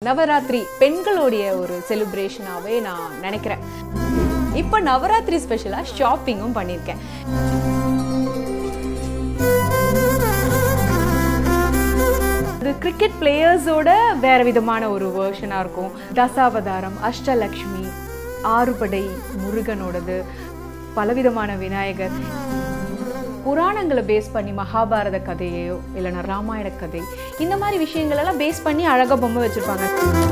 நவராத்திரி பெண்களுடைய ஒரு செலிப்ரேஷனாகவே நான் நினைக்கிறேன் இப்போ நவராத்திரி ஸ்பெஷலாக ஷாப்பிங்கும் பண்ணியிருக்கேன் இது கிரிக்கெட் பிளேயர்ஸோட வேற விதமான ஒரு வேர்ஷனாக இருக்கும் தசாவதாரம் அஷ்டலக்ஷ்மி ஆறுபடை முருகனோடது பலவிதமான விநாயகர் புராணங்களை பேஸ் பண்ணி மகாபாரத கதையோ இல்லைன்னா ராமாயண கதை இந்த மாதிரி விஷயங்கள் எல்லாம் பேஸ் பண்ணி அழகா பொம்மை வச்சிருப்பாங்க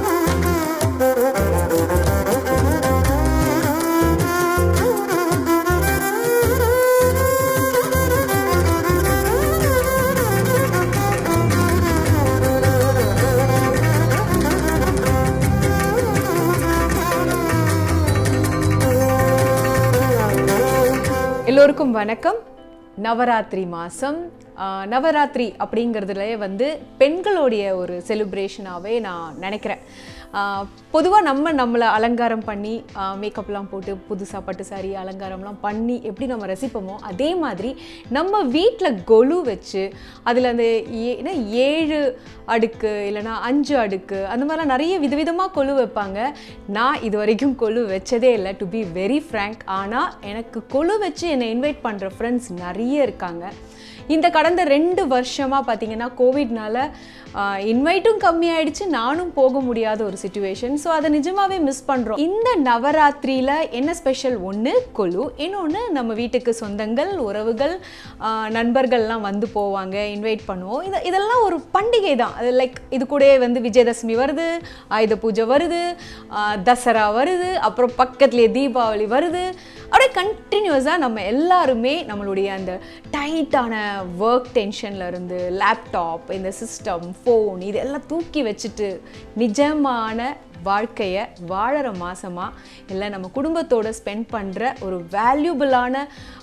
எல்லோருக்கும் வணக்கம் நவராத்திரி மாதம் நவராத்திரி அப்படிங்கிறதுல வந்து பெண்களுடைய ஒரு செலிப்ரேஷனாகவே நான் நினைக்கிறேன் பொதுவாக நம்ம நம்மளை அலங்காரம் பண்ணி மேக்கப்லாம் போட்டு புதுசாக பட்டு சாரி அலங்காரம்லாம் பண்ணி எப்படி நம்ம ரசிப்போமோ அதே மாதிரி நம்ம வீட்டில் கொலு வச்சு அதில் அந்த ஏ- என்ன ஏழு அடுக்கு இல்லைன்னா அஞ்சு அடுக்கு அந்த மாதிரிலாம் நிறைய விதவிதமாக கொலு வைப்பாங்க நான் இது வரைக்கும் கொலு வச்சதே இல்லை டு பி வெரி ஃப்ரேங்க் ஆனால் எனக்கு கொலு வச்சு என்னை இன்வைட் பண்ணுற ஃப்ரெண்ட்ஸ் நிறைய இருக்காங்க இந்த கடந்த ரெண்டு வருஷமாக பார்த்தீங்கன்னா கோவிட்னால இன்வைட்டும் கம்மியாயிடுச்சு நானும் போக முடியாத ஒரு சுச்சுவேஷன் ஸோ அதை நிஜமாவே மிஸ் பண்ணுறோம் இந்த நவராத்திரியில் என்ன ஸ்பெஷல் ஒன்று கொலு இன்னொன்று நம்ம வீட்டுக்கு சொந்தங்கள் உறவுகள் ஆஹ் நண்பர்கள்லாம் வந்து போவாங்க இன்வைட் பண்ணுவோம் இது இதெல்லாம் ஒரு பண்டிகை தான் அது லைக் இது கூடயே வந்து விஜயதசமி வருது ஆயுத பூஜை வருது ஆஹ் தசரா வருது அப்புறம் பக்கத்துலேயே தீபாவளி வருது அப்படியே கண்டினியூஸாக நம்ம எல்லாருமே நம்மளுடைய அந்த டைட்டான ஒர்க் டென்ஷன்ல இருந்து லேப்டாப் இந்த சிஸ்டம் ஃபோன் இது எல்லாம் தூக்கி வச்சுட்டு நிஜமான வாழ்க்கையை வாழற மாசமா இல்லை நம்ம குடும்பத்தோட ஸ்பெண்ட் பண்ணுற ஒரு வேல்யூபிளான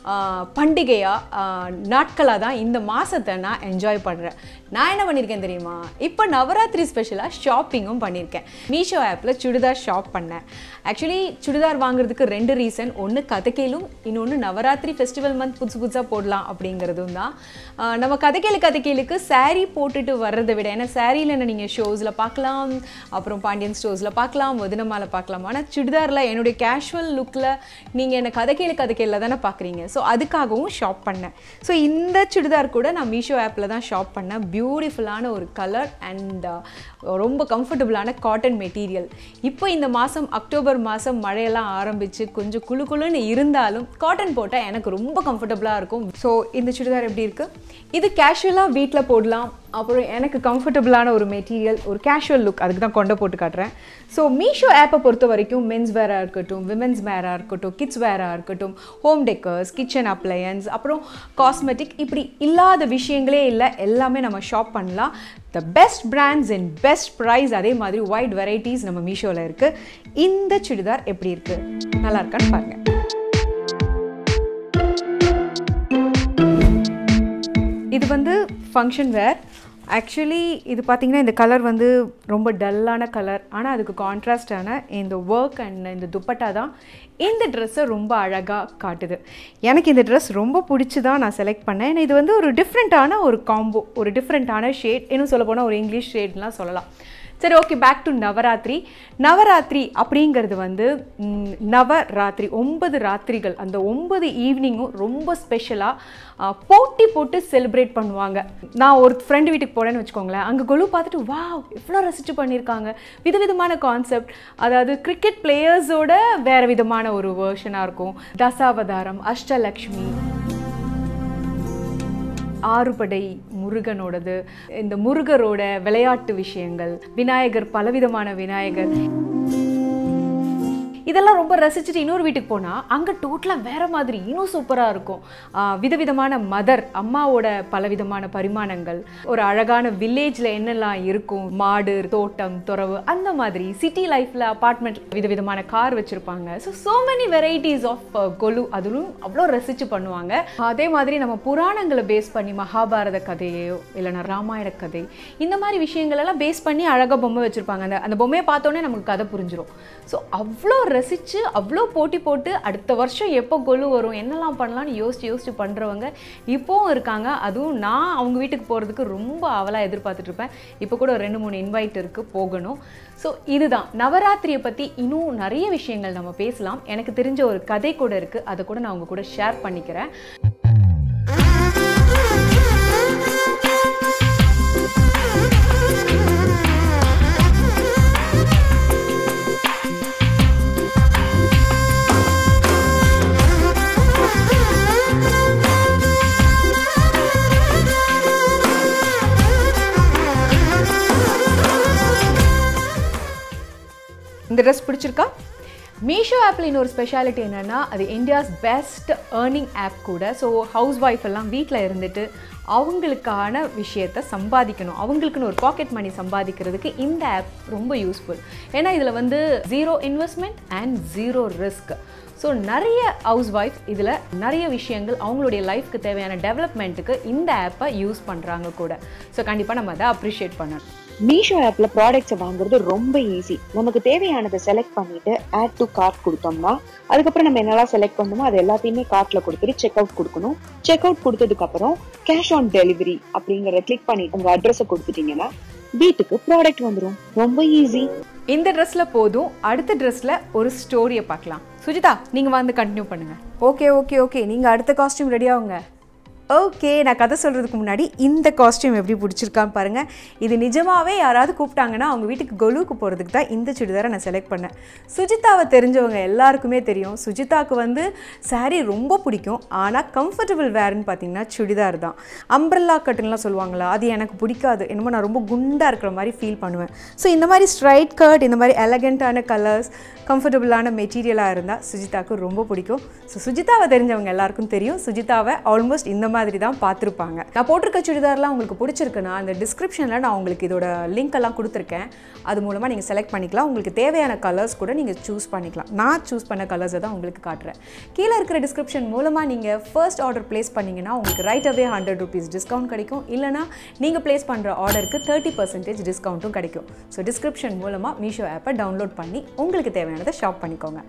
பண்டிகையாக நாட்களாக தான் இந்த மாதத்தை நான் என்ஜாய் பண்ணுறேன் நான் என்ன பண்ணியிருக்கேன் தெரியுமா இப்போ நவராத்திரி ஸ்பெஷலாக ஷாப்பிங்கும் பண்ணியிருக்கேன் மீஷோ ஆப்பில் சுடிதார் ஷாப் பண்ணேன் ஆக்சுவலி சுடிதார் வாங்குறதுக்கு ரெண்டு ரீசன் ஒன்று கதக்கேலும் இன்னொன்று நவராத்திரி ஃபெஸ்டிவல் மந்த் புதுசு புதுசாக போடலாம் அப்படிங்கிறதும் தான் ஆஹ் நம்ம கதக்கேலு கதக்கேலுக்கு saree போட்டுட்டு வர்றதை விட ஏன்னா சாரியில் என்ன நீங்கள் ஷோஸில் பார்க்கலாம் அப்புறம் பாண்டியன் ஸ்டோர்ஸில் பார்க்கலாம் வதனமால பார்க்கலாம் ஆனால் சுடிதாரில் என்னுடைய கேஷுவல் லுக்கில் நீங்கள் என்ன கதக்கேலு கதக்கேலில் தானே பார்க்குறீங்க ஸோ அதுக்காகவும் ஷாப் பண்ணேன் ஸோ இந்த சுடிதார் கூட நான் மீஷோ ஆப்பில் தான் ஷாப் பண்ணேன் பியூட்டிஃபுல்லான ஒரு கலர் அண்ட் ரொம்ப கம்ஃபர்டபுளான காட்டன் மெட்டீரியல் இப்போ இந்த மாதம் அக்டோபர் மாதம் மழையெல்லாம் ஆரம்பித்து கொஞ்சம் குளு குளுன்னு இருந்தாலும் காட்டன் போட்டால் எனக்கு ரொம்ப கம்ஃபர்டபுளாக இருக்கும் ஸோ இந்த சுடிதார் எப்படி இருக்குது இது கேஷுவலாக வீட்டில் போடலாம் அப்புறம் எனக்கு கம்ஃபர்டபுளான ஒரு மெட்டீரியல் ஒரு கேஷுவல் லுக் அதுக்கு தான் கொண்டு போட்டு காட்டுறேன் ஸோ மீஷோ ஆப்பை பொறுத்த வரைக்கும் மென்ஸ் வேராக இருக்கட்டும் விமென்ஸ் வேராக இருக்கட்டும் கிட்ஸ் வேராக இருக்கட்டும் ஹோம் டெக்கர்ஸ் கிச்சன் அப்ளையன்ஸ் அப்புறம் காஸ்மெட்டிக் இப்படி இல்லாத விஷயங்களே இல்லை எல்லாமே நம்ம ஷாப் பண்ணலாம் the best brands and best price அதே மாதிரி வைட் வெரைட்டிஸ் நம்ம மீஷோவில் இருக்குது இந்த சுடிதார் எப்படி இருக்குது நல்லா இருக்கான்னு பாருங்கள் இது வந்து ஃபங்க்ஷன் வேர் ஆக்சுவலி இது பார்த்தீங்கன்னா இந்த கலர் வந்து ரொம்ப டல்லான கலர் ஆனால் அதுக்கு கான்ட்ராஸ்டான இந்த ஒர்க் அண்ட் இந்த துப்பட்டா தான் இந்த ட்ரெஸ்ஸை ரொம்ப அழகாக காட்டுது எனக்கு இந்த ட்ரெஸ் ரொம்ப பிடிச்சி தான் நான் செலக்ட் பண்ணேன் ஏன்னா இது வந்து ஒரு டிஃப்ரெண்ட்டான ஒரு காம்போ ஒரு டிஃப்ரெண்ட்டான ஷேட் இன்னும் சொல்ல போனால் ஒரு இங்கிலீஷ் ஷேட்லாம் சொல்லலாம் சரி okay back to Navaratri Navaratri அப்படிங்கிறது வந்து ம், நவராத்திரி ஒன்பது ராத்திரிகள் அந்த ஒன்பது ஈவினிங்கும் ரொம்ப ஸ்பெஷலாக போட்டி போட்டு செலிப்ரேட் பண்ணுவாங்க நான் ஒரு ஃப்ரெண்டு வீட்டுக்கு போனேன்னு வச்சுக்கோங்களேன் அங்கே கொலு பார்த்துட்டு வாவ் எவ்வளோ ரசித்து பண்ணியிருக்காங்க விதவிதமான கான்செப்ட் அதாவது கிரிக்கெட் பிளேயர்ஸோட வேறு விதமான ஒரு வேர்ஷனாக இருக்கும் தசாவதாரம் அஷ்டலக்ஷ்மி ஆறுபடை முருகனோடது இந்த முருகரோட விளையாட்டு விஷயங்கள் விநாயகர் பலவிதமான விநாயகர் இதெல்லாம் ரொம்ப ரசிச்சுட்டு இன்னொரு வீட்டுக்கு போனால் அங்கே டோட்டலாக வேற மாதிரி இன்னும் சூப்பராக இருக்கும் ஆஹ் விதவிதமான மதர் அம்மாவோட பலவிதமான பரிமாணங்கள் ஒரு அழகான வில்லேஜில் என்னெல்லாம் இருக்கும் மாடு தோட்டம் துறவு அந்த மாதிரி சிட்டி லைஃப்பில் அப்பார்ட்மெண்ட் விதவிதமான கார் வச்சுருப்பாங்க so so many varieties of golu அதுவும் அவ்வளோ ரசித்து பண்ணுவாங்க அதே மாதிரி நம்ம புராணங்களை பேஸ் பண்ணி மகாபாரத கதையோ இல்லைன்னா ராமாயண கதை இந்த மாதிரி விஷயங்கள் எல்லாம் பேஸ் பண்ணி அழகாக பொம்மை வச்சுருப்பாங்க அந்த அந்த பொம்மையை பார்த்தோன்னே நமக்கு கதை புரிஞ்சிடும் ஸோ அவ்வளோ ரசித்து அவ்வளோ போட்டி போட்டு அடுத்த வருஷம் எப்போ கொலு வரும் என்னெல்லாம் பண்ணலாம்னு யோசிச்சு யோசிச்சு பண்ணுறவங்க இப்போவும் இருக்காங்க அதுவும் நான் அவங்க வீட்டுக்கு போகிறதுக்கு ரொம்ப அவலாக எதிர்பார்த்துட்டு இருப்பேன் இப்போ கூட ஒரு ரெண்டு மூணு இன்வைட் இருக்குது போகணும் ஸோ இதுதான் நவராத்திரியை பற்றி இன்னும் நிறைய விஷயங்கள் நம்ம பேசலாம் எனக்கு தெரிஞ்ச ஒரு கதை கூட இருக்குது அதை கூட நான் உங்க கூட ஷேர் பண்ணிக்கிறேன் இந்த ட்ரெஸ் பிடிச்சிருக்கா மீஷோ ஆப்பில் இன்னொரு ஸ்பெஷாலிட்டி என்னென்னா அது இந்தியாஸ் பெஸ்ட் ஏர்னிங் ஆப் கூட ஸோ ஹவுஸ் ஒய்ஃப் எல்லாம் வீட்டில் இருந்துட்டு அவங்களுக்கான விஷயத்த சம்பாதிக்கணும் அவங்களுக்குன்னு ஒரு பாக்கெட் மணி சம்பாதிக்கிறதுக்கு இந்த ஆப் ரொம்ப யூஸ்ஃபுல் ஏன்னா இதில் வந்து zero investment and zero risk so நிறைய ஹவுஸ் ஒய்ஃப் இதில் நிறைய விஷயங்கள் அவங்களுடைய லைஃப்க்கு தேவையான டெவலப்மெண்ட்டுக்கு இந்த ஆப்பை யூஸ் பண்ணுறாங்க கூட ஸோ கண்டிப்பாக நம்ம அதை அப்ரிஷியேட் பண்ணணும் மீஷோ ஆப்ல ப்ராடக்ட்ஸை வாங்குறது ரொம்ப ஈஸி நமக்கு தேவையானதை செலக்ட் பண்ணிட்டு ஆட் டு கார்ட் கொடுத்தோம்னா அதுக்கப்புறம் நம்ம என்னெல்லாம் செலக்ட் பண்ணணுமோ அது எல்லாத்தையுமே கார்ட்ல கொடுத்துட்டு செக் அவுட் கொடுக்கணும் செக் அவுட் கொடுத்ததுக்கு அப்புறம் கேஷ் ஆன் டெலிவரி அப்படிங்கறத கிளிக் பண்ணிட்டு உங்க அட்ரஸை கொடுத்துட்டீங்கன்னா வீட்டுக்கு ப்ராடக்ட் வந்துடும் ரொம்ப ஈஸி இந்த ட்ரெஸ்ஸில் போதும் அடுத்த ட்ரெஸ்ஸில் ஒரு ஸ்டோரியை பார்க்கலாம் சுஜிதா நீங்கள் வந்து கண்டினியூ பண்ணுங்கள் ஓகே ஓகே ஓகே நீங்கள் அடுத்த காஸ்டியூம் ரெடி ஆகுங்க ஓகே நான் கதை சொல்கிறதுக்கு முன்னாடி இந்த காஸ்டியூம் எப்படி பிடிச்சிருக்கான்னு பாருங்கள் இது நிஜமாகவே யாராவது கூப்பிட்டாங்கன்னா அவங்க வீட்டுக்கு கொலுவுக்கு போகிறதுக்கு தான் இந்த சுடிதாரை நான் செலக்ட் பண்ணேன் சுஜிதாவை தெரிஞ்சவங்க எல்லாருக்குமே தெரியும் சுஜிதாவுக்கு வந்து saree ரொம்ப பிடிக்கும் ஆனால் கம்ஃபர்டபுள் வேர்னு பார்த்தீங்கன்னா சுடிதார் தான் அம்ப்ரல்லா கட்டுன்லாம் சொல்லுவாங்களா அது எனக்கு பிடிக்காது என்னமோ நான் ரொம்ப குண்டாக இருக்கிற மாதிரி ஃபீல் பண்ணுவேன் ஸோ இந்த மாதிரி ஸ்ட்ரைட் கட் இந்த மாதிரி எலகண்ட்டான கலர்ஸ் கம்ஃபர்டபுளான மெட்டீரியலாக இருந்தால் சுஜிதாவுக்கு ரொம்ப பிடிக்கும் ஸோ சுஜிதாவை தெரிஞ்சவங்க எல்லாருக்கும் தெரியும் சுஜிதாவை ஆல்மோஸ்ட் இந்த மாதிரி தான் பார்த்துருப்பாங்க நான் போட்டிருக்க சுடிதார்லாம் உங்களுக்கு பிடிச்சிருக்குன்னா அந்த டிஸ்கிரிப்ஷனில் நான் உங்களுக்கு இதோட லிங்க் எல்லாம் கொடுத்துருக்கேன் அது மூலமாக நீங்கள் செலக்ட் பண்ணிக்கலாம் உங்களுக்கு தேவையான கலர்ஸ் கூட நீங்கள் சூஸ் பண்ணிக்கலாம் நான் சூஸ் பண்ண கலர்ஸை தான் உங்களுக்கு காட்டுறேன் கீழே இருக்கிற டிஸ்கிரிப்ஷன் மூலமாக நீங்கள் ஃபர்ஸ்ட் ஆர்டர் ப்ளேஸ் பண்ணிங்கன்னா உங்களுக்கு right away hundred rupees discount கிடைக்கும் இல்லைனா நீங்கள் ப்ளேஸ் பண்ணுற ஆர்டருக்கு தேர்ட்டி பர்சன்டேஜ் டிஸ்கவுண்ட்டும் கிடைக்கும் ஸோ டிஸ்கிரிப்ஷன் மூலமாக மீஷோ ஆப்பை டவுன்லோட் பண்ணி உங்களுக்கு தேவையானதை ஷாப் பண்ணிக்கோங்க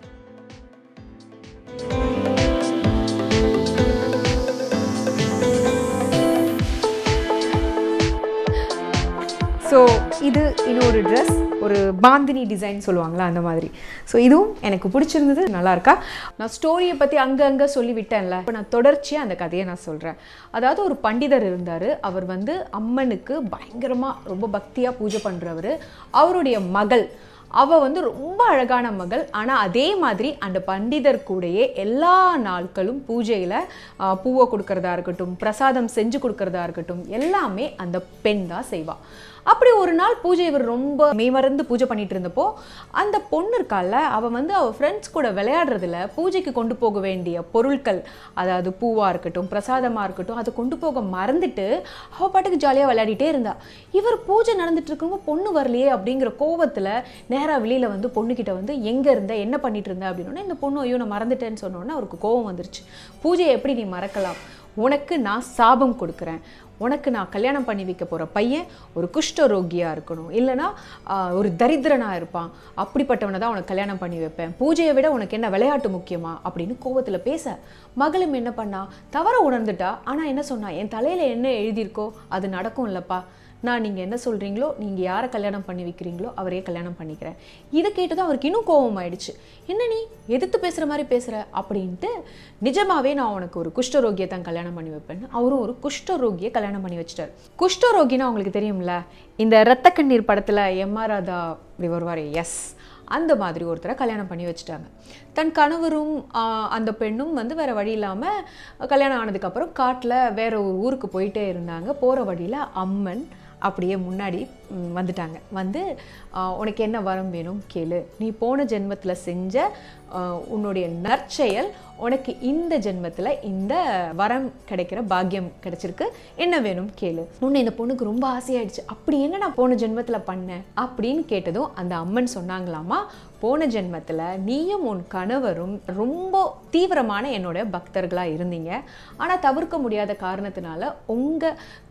ஸோ இது இன்னொரு ட்ரெஸ் ஒரு பாந்தினி டிசைன் சொல்லுவாங்களா அந்த மாதிரி ஸோ இதுவும் எனக்கு பிடிச்சிருந்தது நல்லா இருக்கா நான் ஸ்டோரியை பற்றி அங்கங்கே சொல்லி விட்டேன்ல இப்போ நான் தொடர்ச்சியாக அந்த கதையை நான் சொல்கிறேன் அதாவது ஒரு பண்டிதர் இருந்தார் அவர் வந்து அம்மனுக்கு பயங்கரமாக ரொம்ப பக்தியாக பூஜை பண்ணுறவர் அவருடைய மகள் அவள் வந்து ரொம்ப அழகான மகள் ஆனால் அதே மாதிரி அந்த பண்டிதர் கூடயே எல்லா நாட்களும் பூஜையில் பூவை கொடுக்கறதா இருக்கட்டும் பிரசாதம் செஞ்சு கொடுக்கறதா இருக்கட்டும் எல்லாமே அந்த பெண் தான் செய்வாள் அப்படி ஒரு நாள் பூஜை இவர் ரொம்ப மெய்மறந்து பூஜை பண்ணிட்டு இருந்தப்போ அந்த பொண்ணு இருக்கால அவள் வந்து அவள் ஃப்ரெண்ட்ஸ் கூட விளையாடுறதுல பூஜைக்கு கொண்டு போக வேண்டிய பொருட்கள் அதாவது பூவாக இருக்கட்டும் பிரசாதமாக இருக்கட்டும் அதை கொண்டு போக மறந்துட்டு அவள் பாட்டுக்கு ஜாலியாக விளையாடிட்டே இருந்தா இவர் பூஜை நடந்துட்டு இருக்கவங்க பொண்ணு வரலையே அப்படிங்கிற கோவத்தில் நேராக வெளியில் வந்து பொண்ணுக்கிட்ட வந்து எங்கே இருந்த என்ன பண்ணிட்டு இருந்த அப்படின்னோடனே இந்த பொண்ணு ஐயோ நான் மறந்துட்டேன்னு சொன்னோன்னே அவருக்கு கோவம் வந்துருச்சு பூஜையை எப்படி நீ மறக்கலாம் உனக்கு நான் சாபம் கொடுக்குறேன் உனக்கு நான் கல்யாணம் பண்ணி வைக்க போகிற பையன் ஒரு குஷ்டரோகியாக இருக்கணும் இல்லைனா ஆஹ், ஒரு தரித்திரனாக இருப்பான் அப்படிப்பட்டவனை தான் உனக்கு கல்யாணம் பண்ணி வைப்பேன் பூஜையை விட உனக்கு என்ன விளையாட்டு முக்கியமா அப்படின்னு கோவத்தில் பேச மகளும் என்ன பண்ணா தவற உணர்ந்துட்டா ஆனால் என்ன சொன்னா என் தலையில் என்ன எழுதியிருக்கோ அது நடக்கும் இல்லைப்பா நான் நீங்கள் என்ன சொல்கிறீங்களோ நீங்கள் யாரை கல்யாணம் பண்ணி வைக்கிறீங்களோ அவரையே கல்யாணம் பண்ணிக்கிறேன் இதை கேட்டதும் அவருக்கு இன்னும் கோபம் ஆயிடுச்சு என்ன நீ எதிர்த்து பேசுகிற மாதிரி பேசுகிற அப்படின்ட்டு நிஜமாவே நான் உனக்கு ஒரு குஷ்டரோகியை தான் கல்யாணம் பண்ணி வைப்பேன்னு அவரும் ஒரு குஷ்டரோகியை கல்யாணம் பண்ணி வச்சிட்டார் குஷ்டரோகினா உங்களுக்கு தெரியும்ல இந்த ரத்த கண்ணீர் படத்தில் எம்ஆர் ராதா வருவார் எஸ் அந்த மாதிரி ஒருத்தரை கல்யாணம் பண்ணி வச்சுட்டாங்க தன் கணவரும் ஆஹ், அந்த பெண்ணும் வந்து வேற வழி இல்லாமல் கல்யாணம் ஆனதுக்கப்புறம் காட்டில் வேற ஒரு ஊருக்கு போயிட்டே இருந்தாங்க போகிற வழியில் அம்மன் அப்படியே முன்னாடி ம், வந்துட்டாங்க வந்து ஆஹ், உனக்கு என்ன வரம் வேணும் கேளு நீ போன ஜென்மத்தில் செஞ்ச ஆஹ், உன்னுடைய நற்செயல் உனக்கு இந்த ஜென்மத்தில் இந்த வரம் கிடைக்கிற பாக்கியம் கிடைச்சிருக்கு என்ன வேணும் கேளு உன்னை இந்த பொண்ணுக்கு ரொம்ப ஆசையாயிடுச்சு அப்படி என்ன நான் போன ஜென்மத்தில் பண்ணேன் அப்படின்னு கேட்டதும் அந்த அம்மன் சொன்னாங்களாமா போன ஜென்மத்தில் நீயும் உன் கணவரும் ரொம்ப தீவிரமான என்னோட பக்தர்களாக இருந்தீங்க ஆனால் தவிர்க்க முடியாத காரணத்தினால உங்கள்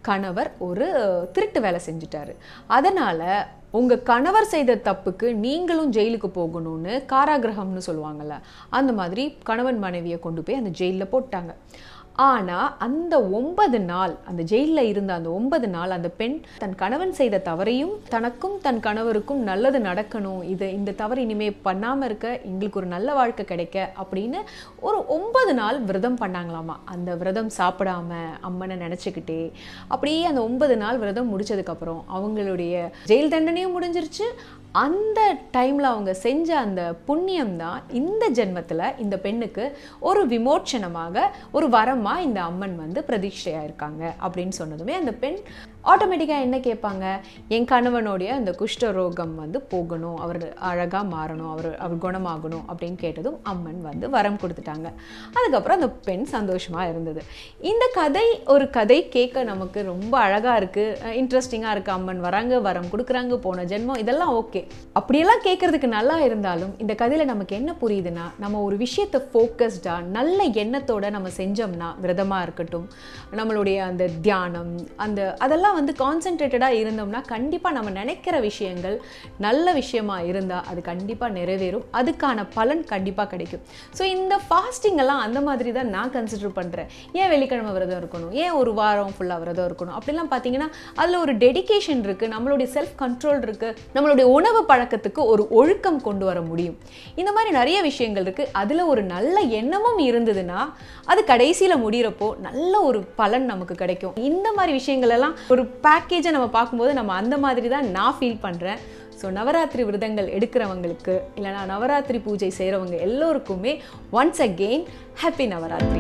கணவர் ஒரு திருட்டு வேலை செஞ்சுட்டாரு அதனால் உங்கள் கணவர் செய்த தப்புக்கு நீங்களும் ஜெயிலுக்கு போகணும்னு காராகிரகம்னு சொல்லுவாங்கல்ல அந்த மாதிரி கணவன் மனைவியை கொண்டு போய் அந்த ஜெயிலில் போட்டாங்க ஆனால் அந்த ஒன்பது நாள் அந்த ஜெயிலில் இருந்த அந்த ஒன்பது நாள் அந்த பெண் தன் கணவன் செய்த தவறையும் தனக்கும் தன் கணவருக்கும் நல்லது நடக்கணும் இது இந்த தவறு இனிமே பண்ணாமல் இருக்க எங்களுக்கு ஒரு நல்ல வாழ்க்கை கிடைக்க அப்படின்னு ஒரு ஒன்பது நாள் விரதம் பண்ணாங்களாமா அந்த விரதம் சாப்பிடாம அம்மனை நினச்சிக்கிட்டே அப்படியே அந்த ஒன்பது நாள் விரதம் முடிச்சதுக்கப்புறம் அவங்களுடைய ஜெயில் தண்டனையும் முடிஞ்சிருச்சு அந்த டைமில் அவங்க செஞ்ச அந்த புண்ணியம் தான் இந்த ஜென்மத்தில் இந்த பெண்ணுக்கு ஒரு விமோச்சனமாக ஒரு வரமாக இந்த அம்மன் வந்து பிரதிஷ்டையாக இருக்காங்க அப்படின்னு சொன்னதுமே அந்த பெண் ஆட்டோமேட்டிக்காக என்ன கேட்பாங்க என் கணவனுடைய அந்த குஷ்டரோகம் வந்து போகணும் அவர் அழகாக மாறணும் அவர் அவர் குணமாகணும் அப்படின்னு கேட்டதும் அம்மன் வந்து வரம் கொடுத்துட்டாங்க அதுக்கப்புறம் அந்த பெண் சந்தோஷமாக இருந்தது இந்த கதை ஒரு கதை கேட்க நமக்கு ரொம்ப அழகாக இருக்குது இன்ட்ரெஸ்டிங்காக இருக்குது அம்மன் வராங்க வரம் கொடுக்குறாங்க போன ஜென்மம் இதெல்லாம் ஓகே அப்படியெல்லாம் கேட்குறதுக்கு நல்லா இருந்தாலும் இந்த கதையில் நமக்கு என்ன புரியுதுன்னா நம்ம ஒரு விஷயத்தை ஃபோக்கஸ்டாக நல்ல எண்ணத்தோட நம்ம செஞ்சோம்னா விரதமாக இருக்கட்டும் நம்மளுடைய அந்த தியானம் அந்த அதெல்லாம் வந்து கான்சென்ட்ரேட்டடாக இருந்தோம்னா கண்டிப்பாக நம்ம நினைக்கிற விஷயங்கள் நல்ல விஷயமா இருந்தால் அது கண்டிப்பாக நிறைவேறும் அதுக்கான பலன் கண்டிப்பாக கிடைக்கும் ஸோ இந்த ஃபாஸ்டிங் எல்லாம் அந்த மாதிரி தான் நான் கன்சிடர் பண்ணுறேன் ஏன் வெள்ளிக்கிழமை விரதம் இருக்கணும் ஏன் ஒரு வாரம் ஃபுல்லாக விரதம் இருக்கணும் அப்படிலாம் பார்த்தீங்கன்னா அதில் ஒரு டெடிகேஷன் இருக்குது நம்மளுடைய செல்ஃப் கண்ட்ரோல் இருக்குது நம்மளுடைய உணவு பழக்கத்துக்கு ஒரு ஒழுக்கம் கொண்டு வர முடியும் இந்த மாதிரி நிறைய விஷயங்கள் இருக்குது அதில் ஒரு நல்ல எண்ணமும் இருந்ததுன்னா அது கடைசியில் முடிகிறப்போ நல்ல ஒரு பலன் நமக்கு கிடைக்கும் இந்த மாதிரி விஷயங்கள் எல்லாம் ஒரு பேக்கேஜை நம்ம பார்க்கும்போது நம்ம அந்த மாதிரி தான் நான் ஃபீல் பண்ணுறேன் ஸோ நவராத்திரி விரதங்கள் எடுக்கிறவங்களுக்கு இல்லைனா நவராத்திரி பூஜை செய்கிறவங்க எல்லோருக்குமே ஒன்ஸ் அகெயின் ஹாப்பி நவராத்திரி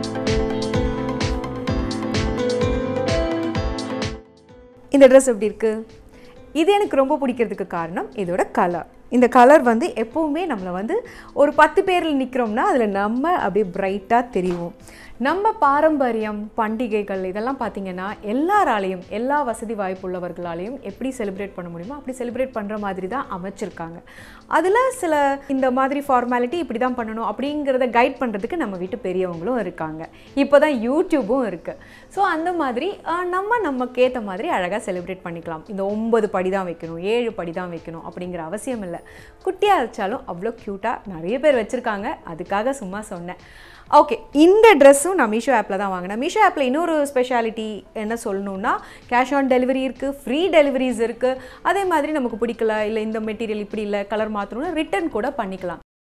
இந்த ட்ரெஸ் எப்படி இருக்கு இது எனக்கு ரொம்ப பிடிக்கிறதுக்கு காரணம் இதோட கலர் இந்த கலர் வந்து எப்போவுமே நம்மளை வந்து ஒரு பத்து பேரில் நிற்கிறோம்னா அதில் நம்ம அப்படியே பிரைட்டாக தெரியும் நம்ம பாரம்பரியம் பண்டிகைகள் இதெல்லாம் பார்த்திங்கன்னா எல்லாராலையும் எல்லா வசதி வாய்ப்புள்ளவர்களாலையும் எப்படி செலிப்ரேட் பண்ண முடியுமோ அப்படி செலிப்ரேட் பண்ணுற மாதிரி தான் அமைச்சிருக்காங்க அதில் சில இந்த மாதிரி ஃபார்மாலிட்டி இப்படி தான் பண்ணணும் அப்படிங்கிறத கைட் பண்ணுறதுக்கு நம்ம வீட்டு பெரியவங்களும் இருக்காங்க இப்போ தான் யூடியூப்பும் இருக்குது ஸோ அந்த மாதிரி ஆஹ், நம்ம நமக்கு ஏற்ற மாதிரி அழகாக செலிப்ரேட் பண்ணிக்கலாம் இந்த ஒன்பது படி தான் வைக்கணும் ஏழு படி தான் வைக்கணும் அப்படிங்கிற அவசியம் இல்லை குட்டியாக வச்சாலும் அவ்வளோ க்யூட்டாக நிறைய பேர் வச்சுருக்காங்க அதுக்காக சும்மா சொன்னேன் ஓகே இந்த ட்ரெஸ்ஸும் நான் மீஷோ ஆப்பில் தான் வாங்கினேன் மீஷோ ஆப்பில் இன்னொரு ஸ்பெஷாலிட்டி என்ன சொல்லணும்னா கேஷ் ஆன் டெலிவரி இருக்குது ஃப்ரீ டெலிவரிஸ் இருக்குது அதே மாதிரி நமக்கு பிடிக்கல இல்லை இந்த மெட்டீரியல் இப்படி இல்லை கலர் மாற்றணும்னா ரிட்டர்ன் கூட பண்ணிக்கலாம்